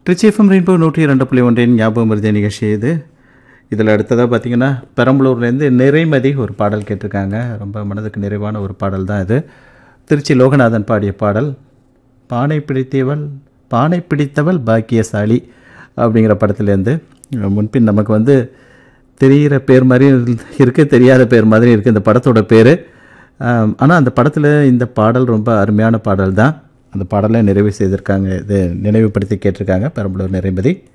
Trichy FM rainbow நூற்றி இரண்டு புள்ளி ஒன்றின் ஞாபகம் மருதிய நிகழ்ச்சி இது இதில் அடுத்ததாக பார்த்தீங்கன்னா பெரம்பலூர்லேருந்து நிறைமதி ஒரு பாடல் கேட்டிருக்காங்க ரொம்ப மனதுக்கு நிறைவான ஒரு பாடல் தான் இது திருச்சி லோகநாதன் பாடிய பாடல் பானை பிடித்தவள் பானை பிடித்தவள் பாக்கியசாலி அப்படிங்கிற படத்துலேருந்து முன்பின் நமக்கு வந்து தெரிகிற பேர் மாதிரி இருக்குது தெரியாத பேர் மாதிரி இருக்குது இந்த படத்தோட பேர் ஆனால் அந்த படத்தில் இந்த பாடல் ரொம்ப அருமையான பாடல் தான் அந்த பாடலை நிறைவு செய்திருக்காங்க இது நினைவுபடுத்தி கேட்டிருக்காங்க பெரம்பலூர் நிறைமதி